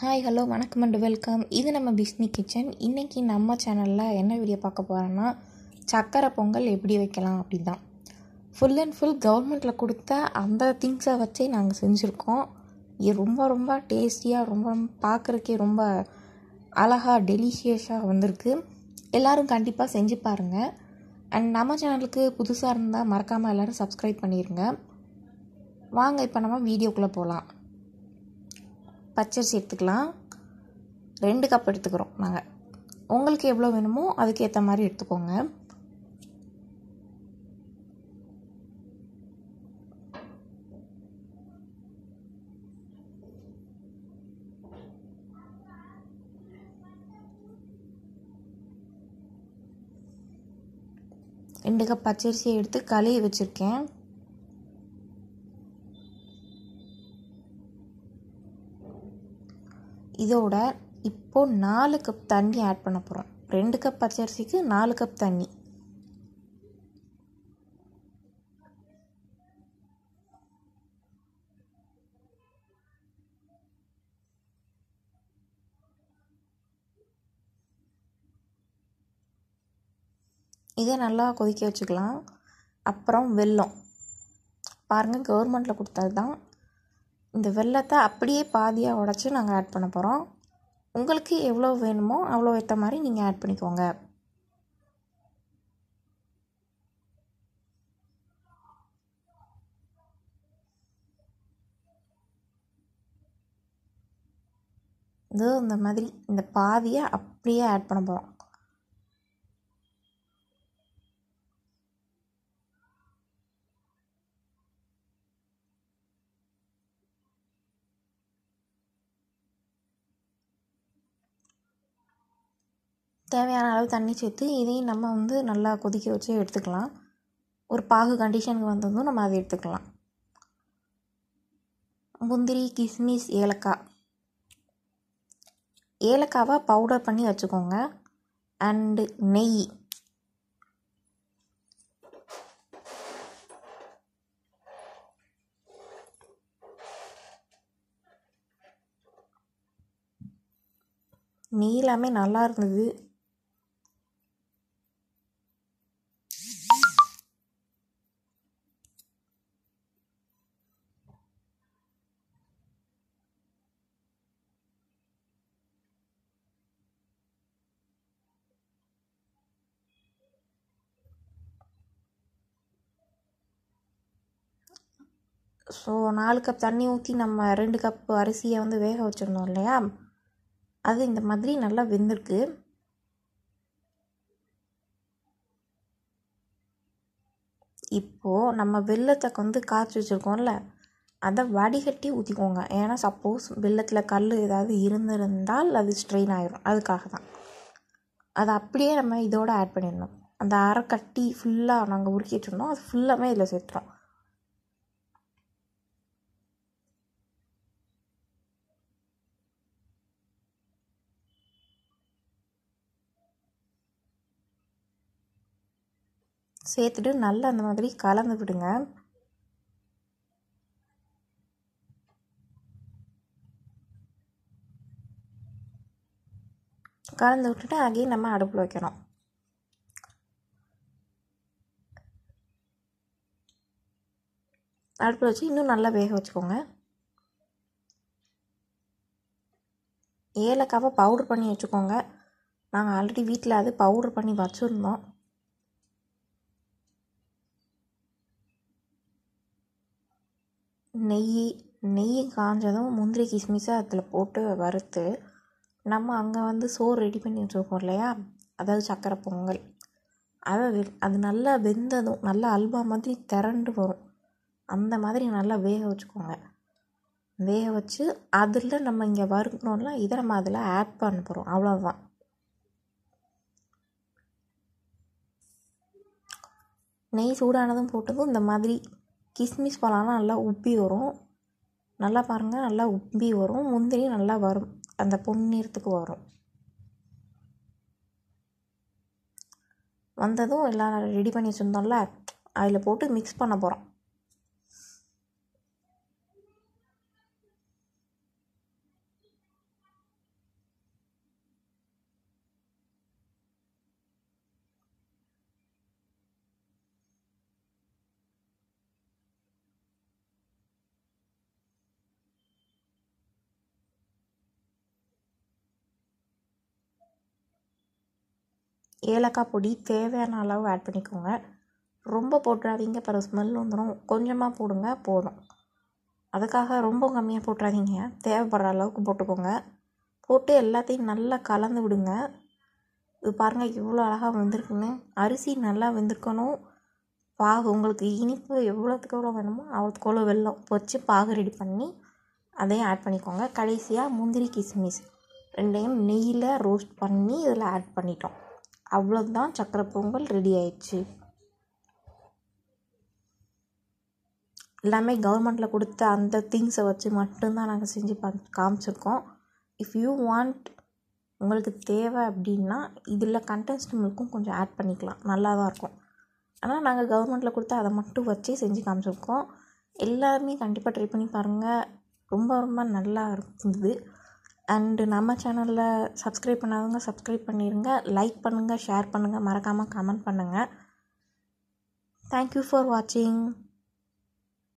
hi hello வணக்கம் and welcome இது நம்ம பிஸ்னி கிச்சன் இன்றைக்கி நம்ம சேனலில் என்ன வீடியோ பார்க்க போகிறோன்னா சக்கரை பொங்கல் எப்படி வைக்கலாம் அப்படி தான் ஃபுல் அண்ட் ஃபுல் கவர்மெண்ட்டில் கொடுத்த அந்த திங்ஸை வச்சே நாங்கள் செஞ்சுருக்கோம் இது ரொம்ப ரொம்ப டேஸ்டியாக ரொம்ப ரொம்ப பார்க்குறக்கே ரொம்ப அழகாக டெலிஷியஸாக வந்திருக்கு எல்லோரும் கண்டிப்பாக செஞ்சு பாருங்கள் அண்ட் நம்ம சேனலுக்கு புதுசாக இருந்தால் மறக்காமல் எல்லோரும் சப்ஸ்கிரைப் பண்ணிடுங்க வாங்க இப்போ நம்ம வீடியோக்குள்ளே போகலாம் பச்சரிசி எடுத்துக்கலாம் ரெண்டு கப் எடுத்துக்கிறோம் நாங்கள் உங்களுக்கு எவ்வளோ வேணுமோ அதுக்கு ஏற்ற மாதிரி எடுத்துக்கோங்க ரெண்டு கப் பச்சரிசியை எடுத்து கழுவி வச்சுருக்கேன் இதோட இப்போது நாலு கப் தண்ணி ஆட் பண்ண போகிறோம் ரெண்டு கப் பச்சரிசிக்கு நாலு கப் தண்ணி இதை நல்லா கொதிக்க வச்சுக்கலாம் அப்புறம் வெல்லம் பாருங்கள் கவர்மெண்ட்டில் கொடுத்தது தான் இந்த வெள்ளத்தை அப்படியே பாதியாக உடச்சி நாங்கள் ஆட் பண்ண போகிறோம் உங்களுக்கு எவ்வளோ வேணுமோ அவ்வளோ ஏற்ற மாதிரி நீங்கள் ஆட் பண்ணிக்கோங்க இது இந்த மாதிரி இந்த பாதியை அப்படியே ஆட் பண்ண போகிறோம் தேவையான அளவு தண்ணி சேர்த்து இதையும் நம்ம வந்து நல்லா கொதிக்க வச்சு எடுத்துக்கலாம் ஒரு பாகு கண்டிஷனுக்கு வந்ததும் நம்ம அதை எடுத்துக்கலாம் முந்திரி கிஸ்மிஸ் ஏலக்காய் ஏலக்காவை பவுடர் பண்ணி வச்சுக்கோங்க அண்டு நெய் நெய் எல்லாமே நல்லா இருந்தது ஸோ நாலு கப் தண்ணி ஊற்றி நம்ம ரெண்டு கப் அரிசியை வந்து வேக வச்சுருந்தோம் இல்லையா அது இந்த மாதிரி நல்லா வெந்திருக்கு இப்போது நம்ம வெள்ளத்தை வந்து காய்ச்சி வச்சுருக்கோம்ல அதை வடிகட்டி ஊற்றிக்கோங்க ஏன்னா சப்போஸ் வெள்ளத்தில் கல் ஏதாவது இருந்திருந்தால் அது ஸ்ட்ரெயின் ஆகிரும் அதுக்காக தான் அதை அப்படியே நம்ம இதோட ஆட் பண்ணிடணும் அந்த அரை கட்டி ஃபுல்லாக நாங்கள் உருக்கி வச்சுருந்தோம் அது ஃபுல்லாமே இதில் சேர்த்துறோம் சேர்த்துட்டு நல்லா அந்த மாதிரி கலந்து விடுங்க கலந்து விட்டுட்டு அகைன் நம்ம அடுப்பில் வைக்கணும் அடுப்பில் வச்சு இன்னும் நல்லா வேக வச்சுக்கோங்க ஏலக்காவை பவுடர் பண்ணி வச்சுக்கோங்க நாங்கள் ஆல்ரெடி வீட்டில் அது பவுடர் பண்ணி வச்சுருந்தோம் நெய் நெய் காஞ்சதும் முந்திரி கிஸ்மிஸை அதில் போட்டு வறுத்து நம்ம அங்கே வந்து சோறு ரெடி பண்ணி வச்சுருக்கோம் இல்லையா அதாவது சக்கரை பொங்கல் அதை அது நல்லா வெந்ததும் நல்லா அல்வா மாதிரி திரண்டு வரும் அந்த மாதிரி நல்லா வேக வச்சுக்கோங்க வேக வச்சு அதில் நம்ம இங்கே வறுக்கணும்ல இதை நம்ம அதில் ஆட் பண்ண போகிறோம் அவ்வளோதான் நெய் சூடானதும் போட்டதும் இந்த மாதிரி கிஸ்மிஸ் பழம்லாம் நல்லா உப்பி வரும் நல்லா பாருங்கள் நல்லா உப்பி வரும் முந்திரி நல்லா வரும் அந்த பொன்னிறத்துக்கு வரும் வந்ததும் எல்லாம் ரெடி பண்ணி வச்சுருந்தோம்ல அதில் போட்டு மிக்ஸ் பண்ண போகிறோம் ஏலக்காய் பொடி தேவையான அளவு ஆட் பண்ணிக்கோங்க ரொம்ப போட்டுறாதீங்க பிறகு ஸ்மெல் வந்துடும் கொஞ்சமாக போடுங்க போதும் அதுக்காக ரொம்ப கம்மியாக போட்டுறாதீங்க தேவைப்படுற அளவுக்கு போட்டுக்கோங்க போட்டு எல்லாத்தையும் நல்லா கலந்து விடுங்க இது பாருங்கள் இவ்வளோ அழகாக வெந்திருக்குன்னு அரிசி நல்லா வெந்திருக்கணும் பாகு உங்களுக்கு இனிப்பு எவ்வளோத்துக்கு எவ்வளோ வேணுமோ அவ்வளோத்துக்கு எவ்வளோ வெல்லம் வச்சு பாகு ரெடி பண்ணி அதையும் ஆட் பண்ணிக்கோங்க கடைசியாக முந்திரி கிஸ்மிஸ் ரெண்டையும் நெய்யில் ரோஸ்ட் பண்ணி இதில் ஆட் பண்ணிட்டோம் அவ்வளோதான் சக்கரை பொங்கல் ரெடி ஆயிடுச்சு எல்லாமே கவர்மெண்ட்டில் கொடுத்த அந்த திங்ஸை வச்சு மட்டும்தான் நாங்கள் செஞ்சு பா காமிச்சிருக்கோம் இஃப் யூ வாண்ட் உங்களுக்கு தேவை அப்படின்னா இதில் கண்டென்ஸ்ட் மில்க்கும் கொஞ்சம் ஆட் பண்ணிக்கலாம் நல்லா தான் இருக்கும் ஆனால் நாங்கள் கவர்மெண்ட்டில் கொடுத்த அதை மட்டும் வச்சு செஞ்சு காமிச்சிருக்கோம் எல்லாருமே கண்டிப்பாக ட்ரை பண்ணி பாருங்கள் ரொம்ப ரொம்ப நல்லா இருந்தது அண்டு நம்ம சேனலில் சப்ஸ்கிரைப் பண்ணாதவங்க சப்ஸ்கிரைப் பண்ணிடுங்க லைக் பண்ணுங்கள் ஷேர் பண்ணுங்கள் மறக்காமல் கமெண்ட் பண்ணுங்கள் தேங்க்யூ ஃபார் வாட்சிங்